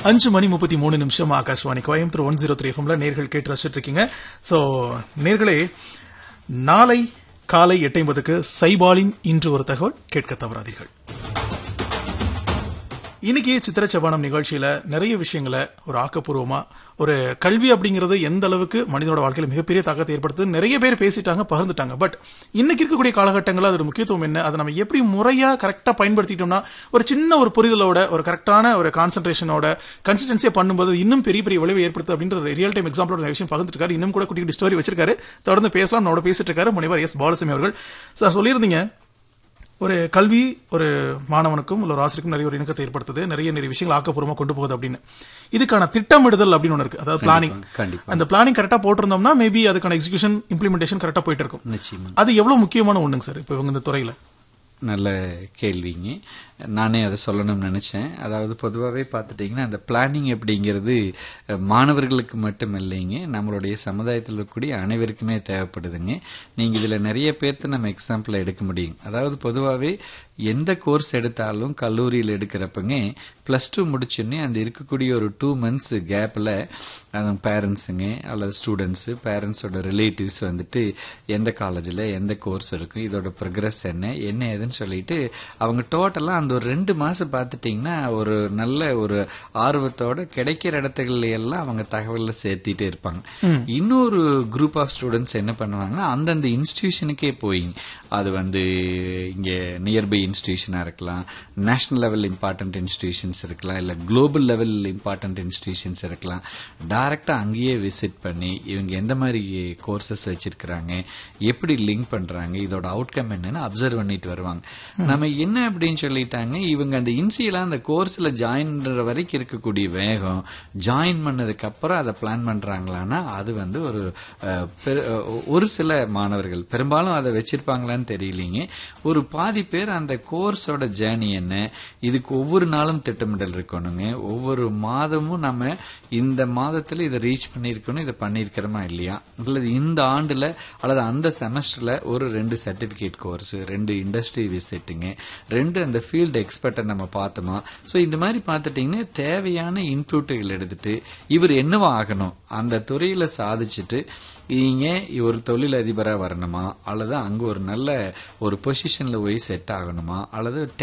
அஞ்சு மணி முப்பத்தி மூணு நிமிஷம் Akashvani Coimbatore one zero three எஃப்எம்ல நேர்கள் கேட்டு ரசிச்சிட்டு இருக்கீங்க ஸோ நேர்களே நாளை காலை எட்டு ஐம்பதுக்கு சைபாலின் இன்று ஒரு தகவல் கேட்க தவறாதீர்கள் இன்னைக்கு சித்திர செவ்வானம் நிகழ்ச்சியில நிறைய விஷயங்களை ஒரு ஆக்கப்பூர்வமா ஒரு கல்வி அப்படிங்கிறது எந்த அளவுக்கு மனிதனோட வாழ்க்கையில மிகப்பெரிய தாக்கத்தை ஏற்படுத்துது நிறைய பேர் பேசிட்டாங்க பகிர்ந்துட்டாங்க பட் இன்னைக்கு இருக்கக்கூடிய காலகட்டங்களில் அதோட முக்கியத்துவம் என்ன அதை நம்ம எப்படி முறையா கரெக்டா பயன்படுத்திட்டோம்னா ஒரு சின்ன ஒரு புரிதலோட ஒரு கரெக்டான ஒரு கான்சன்ட்ரேஷனோட கன்சிஸ்டன்சியா பண்ணும்போது இன்னும் பெரிய பெரிய விளைவை ஏற்படுத்து அப்படின்ற ஒரு ரியல் டைம் எக்ஸாம்பிளோட விஷயம் பகிர்ந்துருக்காரு இன்னும் கூட குட்டி குட்டி ஸ்டோரி வச்சிருக்காரு தொடர்ந்து பேசலாம் நம்மளோட பேசிட்டு இருக்காரு முனைவர் எஸ் பாலசாமி அவர்கள் சார் சொல்லியிருந்தீங்க ஒரு கல்வி ஒரு மாணவனுக்கும் இல்லை ஒரு ஆசிரியருக்கும் நிறைய ஒரு இணக்கத்தை ஏற்படுத்துது நிறைய நிறைய விஷயங்கள் ஆக்கப்பூர்வமா கொண்டு போகுது அப்படின்னு இதுக்கான திட்டமிடுதல் அப்படின்னு ஒன்று இருக்கு அதாவது பிளானிங் கண்டிப்பா அந்த பிளானிங் கரெக்டா போட்டிருந்தோம்னா மேபி அதுக்கான எக்ஸிகியூஷன் இம்ப்ளிமெண்டேஷன் கரெக்டா போயிட்டு இருக்கும் நிச்சயமா அது எவ்வளவு முக்கியமான ஒண்ணுங்க சார் இப்போ இவங்க இந்த துறையில நல்ல கேள்விங்க நானே அதை சொல்லணும்னு நினச்சேன் அதாவது பொதுவாகவே பார்த்துட்டிங்கன்னா அந்த பிளானிங் அப்படிங்கிறது அஹ், மாணவர்களுக்கு மட்டும் இல்லைங்க நம்மளுடைய சமுதாயத்தில் இருக்கக்கூடிய அனைவருக்குமே தேவைப்படுதுங்க நீங்கள் இதில் நிறைய பேர்த்த நம்ம எக்ஸாம்பிள் எடுக்க முடியும் அதாவது பொதுவாகவே எந்த கோர்ஸ் எடுத்தாலும் கல்லூரியில் எடுக்கிறப்பங்க ப்ளஸ் டூ முடிச்சோடனே அந்த இருக்கக்கூடிய ஒரு டூ மந்த்ஸ் கேப்பில் அது பேரண்ட்ஸுங்க அல்லது ஸ்டூடெண்ட்ஸு பேரண்ட்ஸோட ரிலேட்டிவ்ஸ் வந்துட்டு எந்த காலேஜில் எந்த கோர்ஸ் இருக்கும் இதோட ப்ரோக்ரஸ் என்ன என்ன ஏதுன்னு சொல்லிட்டு அவங்க டோட்டலாக அந்த ஒரு ரெண்டு மாதம் பார்த்துட்டிங்கன்னா ஒரு நல்ல ஒரு ஆர்வத்தோட கிடைக்கிற இடத்துகள்ல எல்லாம் அவங்க தகவலில் சேர்த்திட்டே இருப்பாங்க இன்னொரு குரூப் ஆஃப் ஸ்டூடெண்ட்ஸ் என்ன பண்ணுவாங்கன்னா அந்தந்த இன்ஸ்டிடியூஷனுக்கே போய் அது வந்து இங்கே நியர்பை இன்ஸ்டிடியூஷனாக இருக்கலாம் நேஷனல் லெவல் இம்பார்ட்டன்ட் இன்ஸ்டிடியூஷன்ஸ் இருக்கலாம் இல்லை குளோபல் லெவல் இம்பார்ட்டன்ட் இன்ஸ்டிடியூஷன்ஸ் இருக்கலாம் டைரெக்டாக அங்கேயே விசிட் பண்ணி இவங்க எந்த மாதிரி கோர்சஸ் வச்சிருக்கிறாங்க எப்படி லிங்க் பண்ணுறாங்க இதோட அவுட்கம் என்னன்னு அப்சர்வ் பண்ணிட்டு வருவாங்க நம்ம என்ன அப்படின்னு சொல்லிட்டாங்க இவங்க அந்த இன்சியலாக அந்த கோர்ஸில் ஜாயின் பண்ற வரைக்கும் இருக்கக்கூடிய வேகம் ஜாயின் பண்ணதுக்கு அப்புறம் அதை பிளான் பண்றாங்களான்னா அது வந்து ஒரு அஹ், பெரு- அஹ், ஒரு சில மாணவர்கள் பெரும்பாலும் அதை வச்சிருப்பாங்களான்னு தெரியலீங்க ஒரு பாதி பேர் அந்த கோர்ஸோட ஜேர்னி என்ன இதுக்கு ஒவ்வொரு நாளும் திட்டமிடல் இருக்கணுங்க ஒவ்வொரு மாதமும் நம்ம இந்த மாதத்துல இதை ரீச் பண்ணியிருக்கணும் இதை பண்ணியிருக்கிறோமா இல்லையா அல்லது இந்த ஆண்டுல அல்லது அந்த செமஸ்டர்ல ஒரு ரெண்டு சர்டிபிகேட் கோர்ஸ் ரெண்டு இண்டஸ்ட்ரி விசிட்டுங்க ரெண்டு அந்த ஃபீல்டு எக்ஸ்பர்ட்டை நம்ம பார்த்தோமா ஸோ இந்த மாதிரி பார்த்துட்டிங்கன்னா தேவையான இன்புட்டுகள் எடுத்துட்டு இவர் என்னவா ஆகணும் அந்த துறையில சாதிச்சுட்டு நீங்க ஒரு தொழிலதிபரா வரணுமா அல்லது அங்க ஒரு நல்ல ஒரு பொசிஷன்ல போய் செட் ஆகணுமா அல்லது